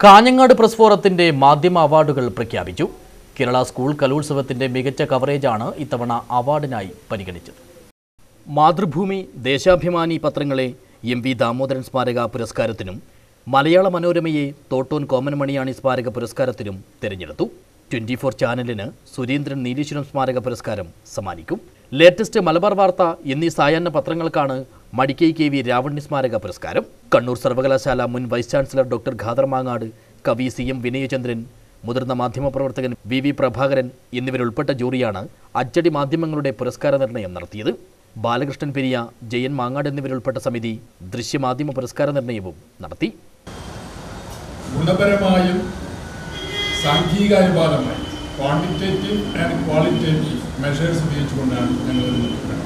Kanhangad press ഫോറത്തിന്റെ മാധ്യമ അവാർഡുകൾ പ്രഖ്യാപിച്ചു കേരള സ്കൂൾ കലോത്സവത്തിന്റെ മികച്ച കവറേജാണ് ഇത്തവണ അവാർഡിനായി പരിഗണിച്ചത് മാതൃഭൂമി ദേശാഭിമാനി പത്രങ്ങളെ എം വി ദാമോദരൻ സ്മാരക പുരസ്കാരത്തിനും മലയാള മനോരമയെ തോട്ടോൻ കോമൻ മണിയാണി സ്മാരക പുരസ്കാരത്തിനും തിരഞ്ഞെടുത്തു ട്വന്റി ഫോർ ചാനലിന് സുരേന്ദ്രൻ നീലീശ്വരം സ്മാരക പുരസ്കാരം സമ്മാനിക്കും ലേറ്റസ്റ്റ് മലബാർ വാർത്ത എന്നീ സായാഹ്ന പത്രങ്ങൾക്കാണ് മടിക്കൈ കെ വി രാവണ്യ സ്മാരക പുരസ്കാരം കണ്ണൂർ സർവകലാശാല മുൻ vice chancellor doctor Khader Mangad കവി സി എം വിനയചന്ദ്രൻ മുതിർന്ന മാധ്യമപ്രവർത്തകൻ വി വി പ്രഭാകരൻ എന്നിവരുൾപ്പെട്ട ജൂറിയാണ് അച്ചടി മാധ്യമങ്ങളുടെ പുരസ്കാര നിർണയം നടത്തിയത് ബാലകൃഷ്ണൻ പെരിയ ജയൻ മാങ്ങാട് എന്നിവരുൾപ്പെട്ട സമിതി ദൃശ്യമാധ്യമ പുരസ്കാര നിർണയവും നടത്തി ഗുണപരമായും സാംഘികാനുപാതമായി ക്വാണ്ടിറ്റേറ്റീവ് ആൻഡ് ക്വാളിറ്റേറ്റീവ് മെഷേഴ്സ് ഉപയോഗിച്ചുകൊണ്ടാണ് ഞങ്ങൾ ഇത് നോക്കുന്നത്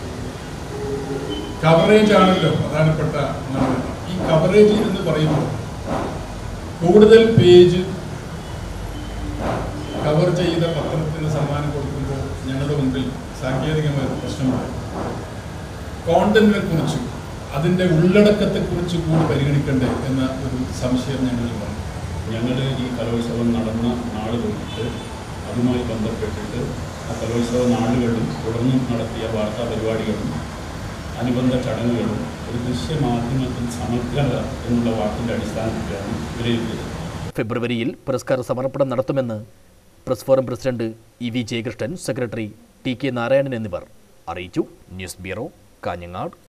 കവറേജ് ആണല്ലോ പ്രധാനപ്പെട്ട മാനദണ്ഡം ഈ കവറേജ് എന്ന് പറയുമ്പോൾ കൂടുതൽ പേജ് കവർ ചെയ്ത പത്രത്തിന് സമ്മാനം കൊടുക്കുമ്പോൾ ഞങ്ങളുടെ മുമ്പിൽ സാങ്കേതികമായ ഒരു പ്രശ്നമാണ് കോണ്ടന്റിനെ കുറിച്ച് അതിൻ്റെ ഉള്ളടക്കത്തെക്കുറിച്ച് കൂടി പരിഗണിക്കണ്ടേ എന്ന ഒരു സംശയം ഞങ്ങളിൽ വന്നു ഞങ്ങൾ ഈ കലോത്സവം നടന്ന നാൾ തൊട്ടിട്ട് അതുമായി ബന്ധപ്പെട്ടിട്ട് ആ കലോത്സവ നാളുകളിലും തുടർന്നും നടത്തിയ വാർത്താ പരിപാടികളും അനുബന്ധ ചടങ്ങുകളും ഒരു ദൃശ്യമാധ്യമത്തിൽ സമഗ്രത എന്നുള്ള വാക്കിൻ്റെ അടിസ്ഥാനത്തിലാണ് വിലയിരുത്തിയത് ഫെബ്രുവരിയിൽ പുരസ്കാര സമർപ്പണം നടത്തുമെന്ന് press forum president E V Jayakrishnan secretary T K Narayanan എന്നിവർ അറിയിച്ചു ന്യൂസ് ബ്യൂറോ കാഞ്ഞങ്ങാട്